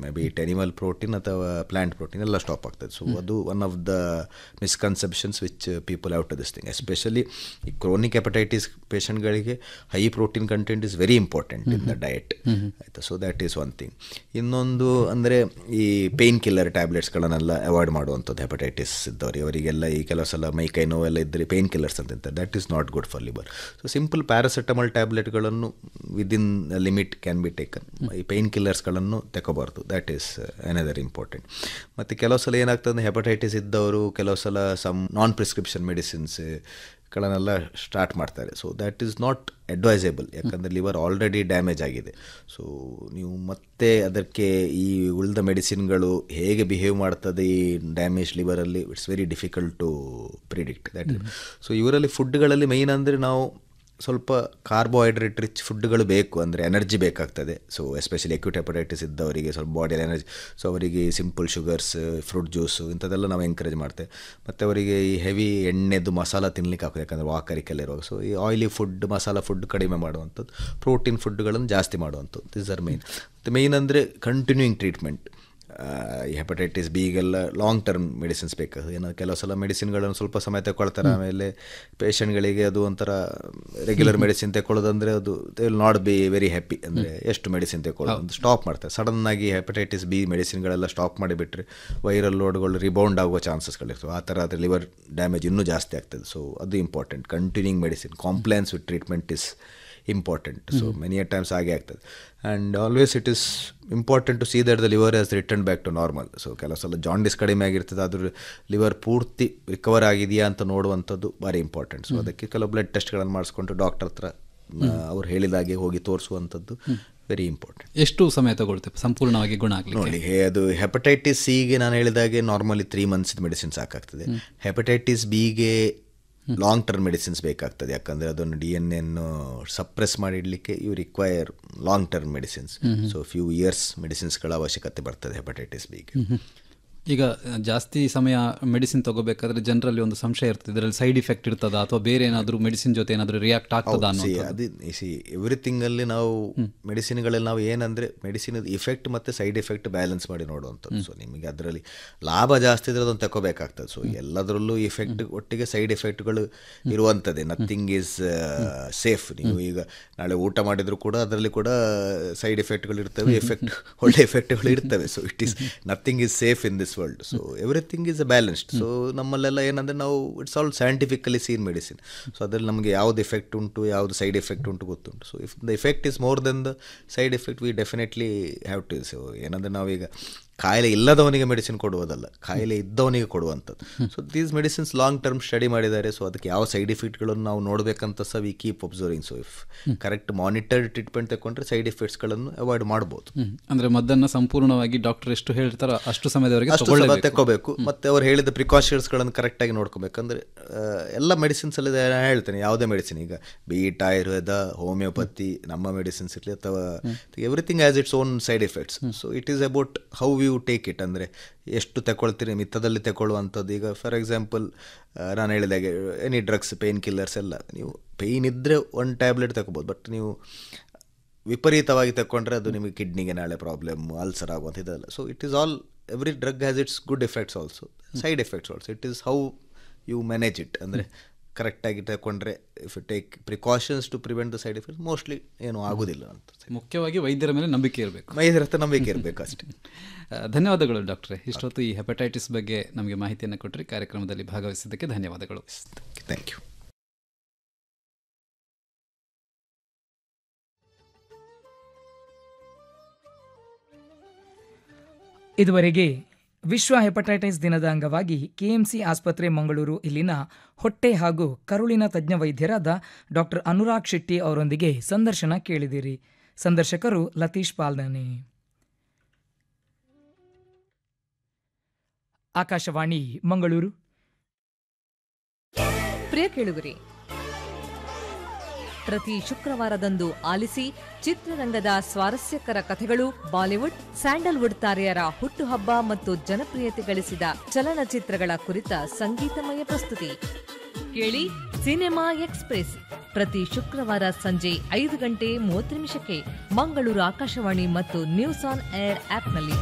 May maybe it animal protein ಅಥವಾ plant protein ಎಲ್ಲ stop ಆಗ್ತದೆ ಸೊ ಅದು one of the misconceptions which people out to this thing especially ಈ chronic hepatitis ಪೇಷಂಟ್ಗಳಿಗೆ high protein content is very important in the diet ಆಯಿತಾ so that is one thing ಇನ್ನೊಂದು ಅಂದರೆ ಈ pain killer ಟ್ಯಾಬ್ಲೆಟ್ಸ್ಗಳನ್ನೆಲ್ಲ avoid ಮಾಡುವಂಥದ್ದು hepatitis ಇದ್ದವರಿಗೆ ಅವರಿಗೆಲ್ಲ ಈ ಕೆಲವು ಸಲ ಮೈ ಕೈ ನೋವೆಲ್ಲ ಇದ್ದರೆ ಪೇಯ್ನ್ ಕಿಲ್ಲರ್ಸ್ ಅಂತ ಇರ್ತಾರೆ that is not good for liver so simple paracetamol ಟ್ಯಾಬ್ಲೆಟ್ಗಳನ್ನು within limit can be taken ಈ ಪೇಯ್ನ್ ಕಿಲ್ಲರ್ಸ್ಗಳನ್ನು ತಗೋಬಾರ್ದು ದ್ಯಾಟ್ ಈಸ್ ಅನದರ್ ಇಂಪಾರ್ಟೆಂಟ್ ಮತ್ತು ಕೆಲವು ಸಲ ಏನಾಗ್ತದೆ ಹೆಪಟೈಟಿಸ್ ಇದ್ದವರು ಕೆಲವು ಸಲ ಸಮ್ ನಾನ್ ಪ್ರಿಸ್ಕ್ರಿಪ್ಷನ್ ಮೆಡಿಸಿನ್ಸ್ ಗಳನ್ನೆಲ್ಲ ಸ್ಟಾರ್ಟ್ ಮಾಡ್ತಾರೆ so that is not advisable ಯಾಕಂದರೆ ಲಿವರ್ ಆಲ್ರೆಡಿ ಡ್ಯಾಮೇಜ್ ಆಗಿದೆ ಸೊ ನೀವು ಮತ್ತೆ ಅದಕ್ಕೆ ಈ ಉಳಿದ ಮೆಡಿಸಿನ್ಗಳು ಹೇಗೆ ಬಿಹೇವ್ ಮಾಡ್ತದೆ ಈ ಡ್ಯಾಮೇಜ್ ಲಿವರಲ್ಲಿ it's very difficult to predict that so ಇವರಲ್ಲಿ ಫುಡ್ಗಳಲ್ಲಿ ಮೈನ್ ಅಂದರೆ ನಾವು ಸ್ವಲ್ಪ ಕಾರ್ಬೋಹೈಡ್ರೇಟ್ ರಿಚ್ ಫುಡ್ಗಳು ಬೇಕು ಅಂದರೆ ಎನರ್ಜಿ ಬೇಕಾಗ್ತದೆ ಸೊ ಎಸ್ಪೆಷಲಿ ಎಕ್ಯೂಟ್ ಹೆಪಟೈಟಿಸ್ ಇದ್ದವರಿಗೆ ಸ್ವಲ್ಪ ಬಾಡಿಯಲ್ಲಿ ಎನರ್ಜಿ ಸೊ ಅವರಿಗೆ ಸಿಂಪಲ್ ಶುಗರ್ಸ್ ಫ್ರೂಟ್ ಜ್ಯೂಸು ಇಂಥದ್ದೆಲ್ಲ ನಾವು ಎಂಕರೇಜ್ ಮಾಡ್ತೇವೆ ಮತ್ತು ಅವರಿಗೆ ಈ ಹೆವಿ ಎಣ್ಣೆದು ಮಸಾಲ ತಿನ್ಲಿಕ್ಕೆ ಹಾಕೋದು ಯಾಕಂದರೆ ವಾಕರಿಕೆಲ್ಲ ಇರುವಾಗ ಸೊ ಈ ಆಯಿಲಿ ಫುಡ್ ಮಸಾಲ ಫುಡ್ ಕಡಿಮೆ ಮಾಡುವಂಥದ್ದು ಪ್ರೋಟೀನ್ ಫುಡ್ಗಳನ್ನು ಜಾಸ್ತಿ ಮಾಡುವಂಥದ್ದು ದಿಸ್ ಆರ್ ಮೇನ್ ಮತ್ತು ಮೇಯ್ನ್ ಅಂದರೆ ಕಂಟಿನ್ಯೂಯಿಂಗ್ ಟ್ರೀಟ್ಮೆಂಟ್ ಈ ಹೆಪಟೈಟಿಸ್ ಬಿಗೆಲ್ಲ ಲಾಂಗ್ ಟರ್ಮ್ ಮೆಡಿಸಿನ್ಸ್ ಬೇಕಾಗುತ್ತೆ ಏನೋ ಕೆಲವು ಸಲ ಮೆಡಿಸಿನ್ಗಳನ್ನು ಸ್ವಲ್ಪ ಸಮಯ ತಗೊಳ್ತಾರೆ ಆಮೇಲೆ ಪೇಷಂಟ್ಗಳಿಗೆ ಅದು ಒಂಥರ ರೆಗ್ಯುಲರ್ ಮೆಡಿಸಿನ್ ತಗೊಳ್ಳೋದಂದರೆ ಅದು they will not be very happy ಅಂದರೆ ಎಷ್ಟು ಮೆಡಿಸಿನ್ ತಗೊಳ್ಳೋದು ಸ್ಟಾಪ್ ಮಾಡ್ತಾರೆ ಸಡನ್ನಾಗಿ ಹೆಪಟೈಟಿಸ್ ಬಿ ಮೆಡಿಸಿನ್ಗಳೆಲ್ಲ ಸ್ಟಾಪ್ ಮಾಡಿಬಿಟ್ರೆ ವೈರಲ್ ಲೋಡ್ಗಳು ರಿಬೌಂಡ್ ಆಗುವ ಚಾನ್ಸಸ್ಗಳಿರ್ತವೆ ಆ ಥರ ಆದರೆ ಲಿವರ್ ಡ್ಯಾಮೇಜ್ ಇನ್ನೂ ಜಾಸ್ತಿ ಆಗ್ತದೆ ಸೊ ಅದು important continuing medicine compliance with treatment is important so many a times ಹಾಗೆ ಆಗ್ತದೆ and always it is important to see that the liver has return back to normal so ಕೆಲವು ಸಲ jaundice ಕಡಿಮೆ ಆಗಿರ್ತದೆ ಅದ್ರ ಲಿವರ್ ಪೂರ್ತಿ recover ಆಗಿದೆಯಾ ಅಂತ ನೋಡುವಂಥದ್ದು ಭಾರಿ ಇಂಪಾರ್ಟೆಂಟ್ ಸೊ ಅದಕ್ಕೆ ಕೆಲವು ಬ್ಲಡ್ ಟೆಸ್ಟ್ಗಳನ್ನು ಮಾಡಿಸ್ಕೊಂಡು ಡಾಕ್ಟರ್ ಹತ್ರ ಅವ್ರು ಹೇಳಿದಾಗೆ ಹೋಗಿ ತೋರಿಸುವಂಥದ್ದು ವೆರಿ ಇಂಪಾರ್ಟೆಂಟ್ ಎಷ್ಟು ಸಮಯ ತಗೊಳ್ತೇವೆ ಸಂಪೂರ್ಣವಾಗಿ ಗುಣ ಆಗಲಿಕ್ಕೆ ನೋಡಿ ಹೇ- ಅದು ಹೆಪಟೈಟಿಸ್ ಸಿಗೆ ನಾನು ಹೇಳಿದಾಗೆ ನಾರ್ಮಲಿ ತ್ರೀ ಮಂತ್ಸ್ ಮೆಡಿಸಿನ್ ಸಾಕಾಗ್ತದೆ ಹೆಪಟೈಟಿಸ್ ಬಿಗೆ ಲಾಂಗ್ ಟರ್ಮ್ ಮೆಡಿಸಿನ್ಸ್ ಬೇಕಾಗ್ತದೆ ಯಾಕಂದರೆ ಅದನ್ನು ಡಿ ಎನ್ ಎನ್ನು ಸಪ್ರೆಸ್ ಮಾಡಿ ಇಡಲಿಕ್ಕೆ you require long term medicines so few years ಮೆಡಿಸಿನ್ಸ್ಗಳ ಅವಶ್ಯಕತೆ ಬರ್ತದೆ ಹೆಪಟೈಟಿಸ್ ಬಿಗೆ ಈಗ ಜಾಸ್ತಿ ಸಮಯ ಮೆಡಿಸಿನ್ ತಗೋಬೇಕಾದ್ರೆ ಜನರಲ್ಲಿ ಒಂದು ಸಂಶಯ ಇರ್ತದೆ ಇದರಲ್ಲಿ ಸೈಡ್ ಇಫೆಕ್ಟ್ ಇರ್ತದ ಅಥವಾ ಬೇರೆ ಏನಾದರೂ ಮೆಡಿಸಿನ್ ಜೊತೆ ಏನಾದರೂ ರಿಯಾಕ್ಟ್ ಆಗ್ತದ ಅನ್ನೋ ಅದು ಸಿ ಎವ್ರಿಥಿಂಗಲ್ಲಿ ನಾವು ಮೆಡಿಸಿನ್ಗಳಲ್ಲಿ ನಾವು ಏನಂದರೆ ಮೆಡಿಸಿನ್ ಇಫೆಕ್ಟ್ ಮತ್ತು ಸೈಡ್ ಎಫೆಕ್ಟ್ ಬ್ಯಾಲೆನ್ಸ್ ಮಾಡಿ ನೋಡುವಂಥದ್ದು ಸೊ ನಿಮಗೆ ಅದರಲ್ಲಿ ಲಾಭ ಜಾಸ್ತಿ ಇದ್ರೆ ಅದನ್ನು ತಗೋಬೇಕಾಗ್ತದೆ ಸೊ ಎಲ್ಲದರಲ್ಲೂ ಇಫೆಕ್ಟ್ ಒಟ್ಟಿಗೆ ಸೈಡ್ ಎಫೆಕ್ಟ್ಗಳು ಇರುವಂಥದ್ದೇ ನಥಿಂಗ್ ಈಸ್ ಸೇಫ್ ನೀವು ಈಗ ನಾಳೆ ಊಟ ಮಾಡಿದರೂ ಕೂಡ ಅದರಲ್ಲಿ ಕೂಡ ಸೈಡ್ ಎಫೆಕ್ಟ್ಗಳು ಇರ್ತವೆ ಎಫೆಕ್ಟ್ ಒಳ್ಳೆ ಎಫೆಕ್ಟ್ಗಳು ಇರ್ತವೆ so it is nothing is safe in this world so everything is a balanced so ನಮ್ಮಲ್ಲೆಲ್ಲ ಏನಂದರೆ ನಾವು it's all scientifically seen medicine so ಅದರಲ್ಲಿ ನಮಗೆ ಯಾವ್ದು ಎಫೆಕ್ಟ್ ಉಂಟು ಯಾವುದು ಸೈಡ್ ಎಫೆಕ್ಟ್ ಉಂಟು ಗೊತ್ತುಂಟು so if the effect is more then the side effect we definitely have to so ಏನಂದರೆ ನಾವೀಗ ಕಾಯಿಲೆ ಇಲ್ಲದವನಿಗೆ ಮೆಡಿಸಿನ್ ಕೊಡುವುದಲ್ಲ ಕಾಯಿಲೆ ಇದ್ದವನಿಗೆ ಕೊಡುವಂಥದ್ದು so these medicines long term study ಮಾಡಿದ್ದಾರೆ ಸೊ ಅದಕ್ಕೆ ಯಾವ ಸೈಡ್ ಎಫೆಕ್ಟ್ಗಳನ್ನು ನಾವು ನೋಡಬೇಕಂತ ಸಹ we keep observing so if correct monitored treatment ತಗೊಂಡ್ರೆ ಸೈಡ್ ಎಫೆಕ್ಟ್ಸ್ಗಳನ್ನು ಅವಾಯ್ಡ್ ಮಾಡ್ಬೋದು ಹ್ಮ್. ಅಂದ್ರೆ ಮದ್ದನ್ನ ಸಂಪೂರ್ಣವಾಗಿ ಡಾಕ್ಟರ್ ಎಷ್ಟು ಹೇಳ್ತಾರೋ ಅಷ್ಟು ಸಮಯದವರೆಗೆ ಅಷ್ಟು ಸಲ ತಗೊಳ್ಳೇಬೇಕು ತಗೋಬೇಕು ಮತ್ತೆ ಅವ್ರು ಹೇಳಿದ ಪ್ರಿಕಾಷನ್ಸ್ಗಳನ್ನು ಕರೆಕ್ಟಾಗಿ ನೋಡ್ಕೋಬೇಕಂದ್ರೆ ಆ, ಎಲ್ಲ ಮೆಡಿಸಿನ್ಸ್ ಅಲ್ಲಿ ನಾನು ಹೇಳ್ತೇನೆ ಯಾವುದೇ ಮೆಡಿಸಿನ್ ಈಗ ಬೀಟ್ ಆಯುರ್ವೇದ ಹೋಮಿಯೋಪತಿ ನಮ್ಮ ಮೆಡಿಸಿನ್ಸ್ ಇರಲಿ ಅಥವಾ everything as its own side effects so it is about how you take it ಅಂದರೆ ಎಷ್ಟು ತಗೊಳ್ತೀರಿ ಮಿತ್ತದಲ್ಲಿ ತಗೊಳ್ಳುವಂಥದ್ದು ಈಗ ಫಾರ್ ಎಕ್ಸಾಂಪಲ್ ನಾನು ಹೇಳಿದಾಗೆ ಎನಿ ಡ್ರಗ್ಸ್ ಪೇಯ್ನ್ ಕಿಲ್ಲರ್ಸ್ ಎಲ್ಲ ನೀವು ಪೇಯ್ನ್ ಇದ್ದರೆ ಒಂದು ಟ್ಯಾಬ್ಲೆಟ್ ತಗೋಬೋದು ಬಟ್ ನೀವು ವಿಪರೀತವಾಗಿ ತಗೊಂಡ್ರೆ ಅದು ನಿಮಗೆ ಕಿಡ್ನಿಗೆ ನಾಳೆ ಪ್ರಾಬ್ಲಮ್ ಅಲ್ಸರ್ ಆಗುವಂಥ ಇದಲ್ಲ so it is all every drug has its good effects also side effects also it is how you manage it ಅಂದರೆ ಕರೆಕ್ಟಾಗಿ ತಗೊಂಡ್ರೆ if you take precautions to prevent the side effects mostly ಏನೂ ಆಗೋದಿಲ್ಲ ಅಂತ ಮುಖ್ಯವಾಗಿ ವೈದ್ಯರ ಮೇಲೆ ನಂಬಿಕೆ ಇರಬೇಕು ಮೈದ್ರ ಹತ್ರ ನಂಬಿಕೆ ಇರಬೇಕು ಅಷ್ಟೇ ಧನ್ಯವಾದಗಳು ಡಾಕ್ಟ್ರೆ ಇಷ್ಟೊತ್ತು ಈ ಹೆಪಟೈಟಿಸ್ ಬಗ್ಗೆ ನಮಗೆ ಮಾಹಿತಿಯನ್ನು ಕೊಟ್ಟರೆ ಕಾರ್ಯಕ್ರಮದಲ್ಲಿ ಭಾಗವಹಿಸಿದ್ದಕ್ಕೆ ಧನ್ಯವಾದಗಳು ಥ್ಯಾಂಕ್ ಯು ಇದುವರೆಗೆ ವಿಶ್ವ ಹೆಪಟೈಟಿಸ್ ದಿನದ ಅಂಗವಾಗಿ ಕೆಎಂಸಿ ಆಸ್ಪತ್ರೆ ಮಂಗಳೂರು ಇಲ್ಲಿನ ಹೊಟ್ಟೆ ಹಾಗೂ ಕರುಳಿನ ತಜ್ಞ ವೈದ್ಯರಾದ ಡಾಕ್ಟರ್ ಅನುರಾಗ್ ಶೆಟ್ಟಿ ಅವರೊಂದಿಗೆ ಸಂದರ್ಶನ ಕೇಳಿದಿರಿ ಸಂದರ್ಶಕರು ಲತೀಶ್ ಪಾಲ್ದಾನೆ ಆಕಾಶವಾಣಿ ಮಂಗಳೂರು ಪ್ರಿಯ ಕೇಳುಗರೆ ಪ್ರತಿ ಶುಕ್ರವಾರದಂದು ಆಲಿಸಿ ಚಿತ್ರರಂಗದ ಸ್ವಾರಸ್ಯಕರ ಕಥೆಗಳು ಬಾಲಿವುಡ್ ಸ್ಯಾಂಡಲ್ವುಡ್ ತಾರೆಯರ ಹುಟ್ಟುಹಬ್ಬ ಮತ್ತು ಜನಪ್ರಿಯತೆ ಗಳಿಸಿದ ಚಲನಚಿತ್ರಗಳ ಕುರಿತ ಸಂಗೀತಮಯ ಪ್ರಸ್ತುತಿ ಕೇಳಿ ಸಿನಿಮಾ ಎಕ್ಸ್ಪ್ರೆಸ್ ಪ್ರತಿ ಶುಕ್ರವಾರ ಸಂಜೆ ಐದು ಗಂಟೆ ಮೂವತ್ತು ನಿಮಿಷಕ್ಕೆ ಮಂಗಳೂರು ಆಕಾಶವಾಣಿ ಮತ್ತು ನ್ಯೂಸ್ ಆನ್ ಏರ್ ಆಪ್ನಲ್ಲಿ